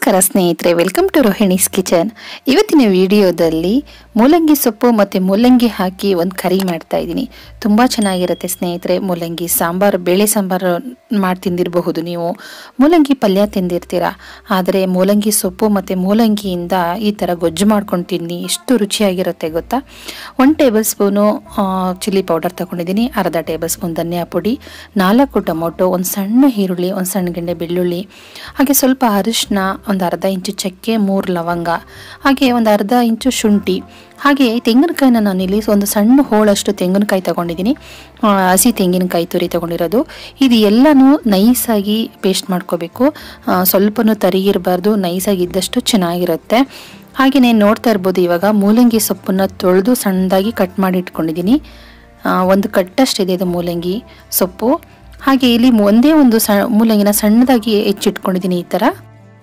ನಮಸ್ಕಾರ ಸ್ನೇಹಿತರೆ welcome to Rohini's kitchen ಇವತ್ತಿನ ವಿಡಿಯೋದಲ್ಲಿ ಮೂಲಂಗಿ ಸೊಪ್ಪು ಮತ್ತು ಮೂಲಂಗಿ ಹಾಕಿ ಒಂದು ಕರಿ ಮಾಡ್ತಾ ಇದ್ದೀನಿ ತುಂಬ ಚೆನ್ನಾಗಿರುತ್ತೆ ಸ್ನೇಹಿತರೆ ಮೂಲಂಗಿ ಸಾಂಬಾರು ಬೇಳೆ ಸಾಂಬಾರು ಮಾಡಿ ತಿಂದಿರಬಹುದು ನೀವು ಮೂಲಂಗಿ ಪಲ್ಯ ತಿಂದಿರ್ತೀರ ಆದರೆ ಮೂಲಂಗಿ ಸೊಪ್ಪು ಮತ್ತು ಮೂಲಂಗಿಯಿಂದ ಈ ಥರ ಗೊಜ್ಜು ಮಾಡ್ಕೊಂಡು ತಿನ್ನಿ ಎಷ್ಟು ರುಚಿಯಾಗಿರುತ್ತೆ ಗೊತ್ತಾ one table spoon chilli powder ತಗೊಂಡಿದ್ದೀನಿ ಅರ್ಧ ಟೇಬಲ್ ಸ್ಪೂನ್ ಧನಿಯಾ ಪುಡಿ ನಾಲ್ಕು ಟೊಮೊಟೊ ಒಂದು ಸಣ್ಣ ಈರುಳ್ಳಿ ಒಂದು ಸಣ್ಣ ಗೆಂಡೆ ಬೆಳ್ಳುಳ್ಳಿ ಹಾಗೆ ಸ್ವಲ್ಪ ಅರಿಶಿನ ಒಂದು ಅರ್ಧ ಇಂಚು ಚಕ್ಕೆ ಮೂರು ಲವಂಗ ಹಾಗೆ ಒಂದು ಅರ್ಧ ಇಂಚು ಶುಂಠಿ ಹಾಗೆ ತೆಂಗಿನಕಾಯಿನ ನಾನು ಇಲ್ಲಿ ಒಂದು ಸಣ್ಣ ಹೋಳಷ್ಟು ತೆಂಗಿನಕಾಯಿ ತಗೊಂಡಿದ್ದೀನಿ ಆ, ಹಸಿ ತೆಂಗಿನಕಾಯಿ ತುರಿ ತಗೊಂಡಿರೋದು ಇದು ಎಲ್ಲನೂ ನೈಸಾಗಿ ಪೇಸ್ಟ್ ಮಾಡ್ಕೋಬೇಕು ಆ, ಸ್ವಲ್ಪನೂ ತರಿಗಿರಬಾರ್ದು ನೈಸಾಗಿ ಇದ್ದಷ್ಟು ಚೆನ್ನಾಗಿರುತ್ತೆ ಹಾಗೆ ನಾನು ನೋಡ್ತಾ ಇರ್ಬೋದು ಇವಾಗ ಮೂಲಂಗಿ ಸೊಪ್ಪನ್ನು ತೊಳೆದು ಸಣ್ಣದಾಗಿ ಕಟ್ ಮಾಡಿ ಇಟ್ಕೊಂಡಿದ್ದೀನಿ ಆ, ಒಂದು ಕಟ್ಟಷ್ಟಿದೆ ಇದು ಮೂಲಂಗಿ ಸೊಪ್ಪು ಹಾಗೆ ಇಲ್ಲಿ ಒಂದೇ ಒಂದು ಸ ಮೂಲಂಗಿನ ಸಣ್ಣದಾಗಿ ಹೆಚ್ಚಿಟ್ಕೊಂಡಿದ್ದೀನಿ ಈ ಥರ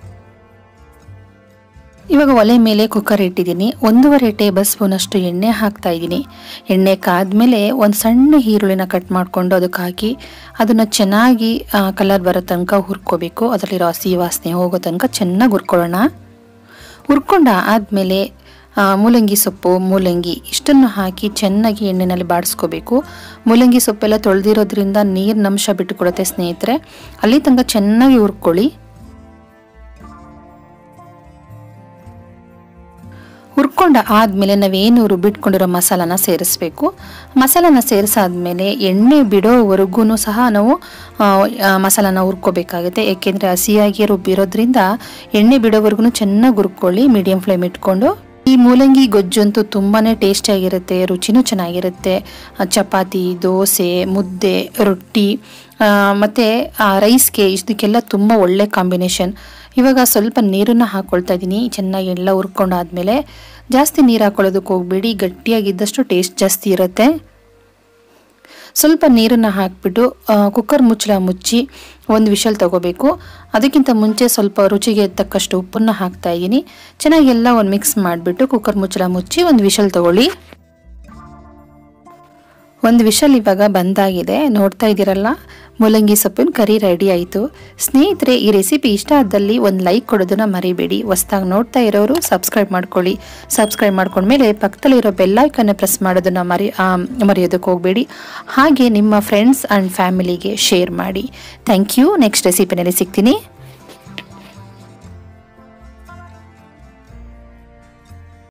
ಇವಾಗ ಒಲೆ ಮೇಲೆ ಕುಕ್ಕರ್ ಇಟ್ಟಿದ್ದೀನಿ ಒಂದೂವರೆ ಟೇಬಲ್ ಸ್ಪೂನ್ ಅಷ್ಟು ಎಣ್ಣೆ ಹಾಕ್ತಾ ಇದ್ದೀನಿ ಎಣ್ಣೆ ಕಾದ್ಮೇಲೆ ಒಂದು ಸಣ್ಣ ಈರುಳ್ಳಿನ ಕಟ್ ಮಾಡಿಕೊಂಡು ಅದಕ್ಕೆ ಹಾಕಿ ಅದನ್ನು ಚೆನ್ನಾಗಿ ಕಲರ್ ಬರೋ ತನಕ ಹುರ್ಕೋಬೇಕು ಅದರಲ್ಲಿರೋ ಹಸಿ ವಾಸನೆ ಹೋಗೋ ತನಕ ಚೆನ್ನಾಗಿ ಹುರ್ಕೊಳ್ಳೋಣ ಹುರ್ಕೊಂಡ ಆದಮೇಲೆ ಮೂಲಂಗಿ ಸೊಪ್ಪು ಮೂಲಂಗಿ ಇಷ್ಟನ್ನು ಹಾಕಿ ಚೆನ್ನಾಗಿ ಎಣ್ಣೆನಲ್ಲಿ ಬಾಡಿಸ್ಕೋಬೇಕು ಮೂಲಂಗಿ ಸೊಪ್ಪೆಲ್ಲ ತೊಳೆದಿರೋದ್ರಿಂದ ನೀರಿನ ಅಂಶ ಬಿಟ್ಟುಕೊಡುತ್ತೆ ಸ್ನೇಹಿತರೆ ಅಲ್ಲಿ ತನಕ ಚೆನ್ನಾಗಿ ಹುರ್ಕೊಳ್ಳಿ ಹುರ್ಕೊಂಡ ಆದಮೇಲೆ ನಾವೇನು ರುಬ್ಬಿಟ್ಕೊಂಡಿರೋ ಮಸಾಲಾನ ಸೇರಿಸ್ಬೇಕು ಮಸಾಲಾನ ಸೇರಿಸಾದ್ಮೇಲೆ ಎಣ್ಣೆ ಬಿಡೋವರೆಗೂ ಸಹ ನಾವು ಆ, ಆ, ಮಸಾಲಾನ ಹುರ್ಕೋಬೇಕಾಗುತ್ತೆ ಏಕೆಂದರೆ ಹಸಿಯಾಗಿ ರುಬ್ಬಿರೋದ್ರಿಂದ ಎಣ್ಣೆ ಬಿಡೋವರೆಗೂ ಚೆನ್ನಾಗಿ ಹುರ್ಕೊಳ್ಳಿ ಮೀಡಿಯಂ ಫ್ಲೇಮ್ ಇಟ್ಕೊಂಡು ಈ ಮೂಲಂಗಿ ಗೊಜ್ಜಂತೂ ತುಂಬಾ ಟೇಸ್ಟಿಯಾಗಿರುತ್ತೆ ರುಚಿನೂ ಚೆನ್ನಾಗಿರುತ್ತೆ ಆ, ಚಪಾತಿ ದೋಸೆ ಮುದ್ದೆ ರೊಟ್ಟಿ ಆ, ಮತ್ತೆ ಆ, ರೈಸ್ಗೆ ಇದಕ್ಕೆಲ್ಲ ತುಂಬ ಒಳ್ಳೆ ಕಾಂಬಿನೇಷನ್ ಇವಾಗ ಸ್ವಲ್ಪ ನೀರನ್ನು ಹಾಕ್ಕೊಳ್ತಾ ಇದ್ದೀನಿ ಚೆನ್ನಾಗಿ ಎಲ್ಲ ಹುರ್ಕೊಂಡಾದ್ಮೇಲೆ ಜಾಸ್ತಿ ನೀರು ಹಾಕೊಳ್ಳೋದಕ್ಕೆ ಹೋಗ್ಬೇಡಿ ಗಟ್ಟಿಯಾಗಿದ್ದಷ್ಟು ಟೇಸ್ಟ್ ಜಾಸ್ತಿ ಇರುತ್ತೆ ಸ್ವಲ್ಪ ನೀರನ್ನು ಹಾಕಿಬಿಟ್ಟು ಕುಕ್ಕರ್ ಮುಚ್ಚಳ ಮುಚ್ಚಿ ಒಂದು ವಿಷಲ್ ತಗೋಬೇಕು ಅದಕ್ಕಿಂತ ಮುಂಚೆ ಸ್ವಲ್ಪ ರುಚಿಗೆ ತಕ್ಕಷ್ಟು ಉಪ್ಪನ್ನು ಹಾಕ್ತಾ ಇದ್ದೀನಿ ಚೆನ್ನಾಗಿ ಎಲ್ಲ ಒಂದು ಮಿಕ್ಸ್ ಮಾಡಿಬಿಟ್ಟು ಕುಕ್ಕರ್ ಮುಚ್ಚಳ ಮುಚ್ಚಿ ಒಂದು ವಿಷಲ್ ತಗೊಳ್ಳಿ ಒಂದು ವಿಷಲ್ ಇವಾಗ ಬಂದಾಗಿದೆ ನೋಡ್ತಾ ಇದ್ದೀರಲ್ಲ ಮೂಲಂಗಿ ಸೊಪ್ಪಿನ ಕರಿ ರೆಡಿ ಆಯಿತು ಸ್ನೇಹಿತರೆ ಈ ರೆಸಿಪಿ ಇಷ್ಟ ಆದಲ್ಲಿ ಒಂದು ಲೈಕ್ ಕೊಡೋದನ್ನ ಮರಿಬೇಡಿ ಹೊಸ್ದಾಗಿ ನೋಡ್ತಾ ಇರೋರು ಸಬ್ಸ್ಕ್ರೈಬ್ ಮಾಡ್ಕೊಳ್ಳಿ ಸಬ್ಸ್ಕ್ರೈಬ್ ಮಾಡ್ಕೊಂಡ್ಮೇಲೆ ಪಕ್ಕದಲ್ಲಿರೋ ಬೆಲ್ಲೈಕನ್ನ ಪ್ರೆಸ್ ಮಾಡೋದನ್ನ ಮರಿ ಆ, ಮರೆಯೋದಕ್ಕೆ ಹೋಗಬೇಡಿ ಹಾಗೆ ನಿಮ್ಮ ಫ್ರೆಂಡ್ಸ್ ಆ್ಯಂಡ್ ಫ್ಯಾಮಿಲಿಗೆ ಶೇರ್ ಮಾಡಿ ಥ್ಯಾಂಕ್ ಯು ನೆಕ್ಸ್ಟ್ ರೆಸಿಪಿನಲ್ಲಿ ಸಿಗ್ತೀನಿ